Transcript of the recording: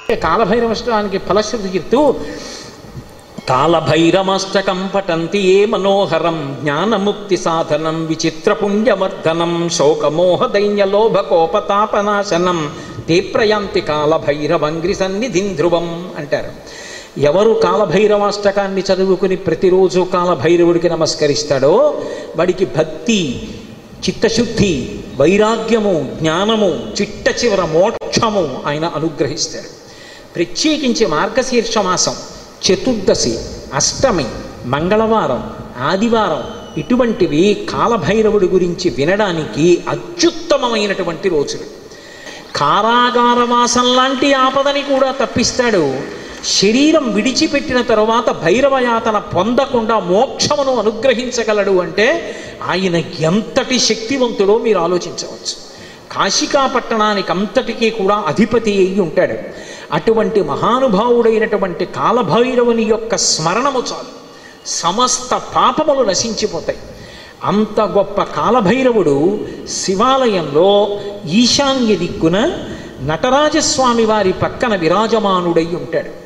కాలభైరవష్టానికి ఫలశ్రుతి చెప్తూ కాలభైరమష్టకం పఠంతి ఏ మనోహరం జ్ఞానముక్తి సాధనం విచిత్ర పుణ్యవర్ధనం శోకమోహ దైన్యలోభ కోపతాపనాశనం te ప్రయాంతి కాలభైరవంగ్రి సన్నిధిం ధ్రువం అంటారు ఎవరు కాలభైరవాష్టకాన్ని చదువుకుని ప్రతిరోజు కాలభైరవుడికి నమస్కరిస్తాడో వాడికి భక్తి చిత్తశుద్ధి వైరాగ్యము జ్ఞానము చిట్ట చివర మోక్షము ఆయన అనుగ్రహిస్తాడు ప్రత్యేకించి మార్గశీర్ష మాసం చతుర్దశి అష్టమి మంగళవారం ఆదివారం ఇటువంటివి కాలభైరవుడి గురించి వినడానికి అత్యుత్తమమైనటువంటి రోజులు కారాగారవాసం లాంటి ఆపదని కూడా తప్పిస్తాడు శరీరం విడిచిపెట్టిన తరువాత భైరవయాతన పొందకుండా మోక్షమును అనుగ్రహించగలడు అంటే ఆయన ఎంతటి శక్తివంతుడో మీరు ఆలోచించవచ్చు కాశికా పట్టణానికి అంతటికీ కూడా అధిపతి అయి ఉంటాడు అటువంటి మహానుభావుడైనటువంటి కాలభైరవుని యొక్క స్మరణము చాలు సమస్త పాపములు నశించిపోతాయి అంత గొప్ప కాలభైరవుడు శివాలయంలో ఈశాన్య దిక్కున నటరాజస్వామి వారి పక్కన విరాజమానుడై ఉంటాడు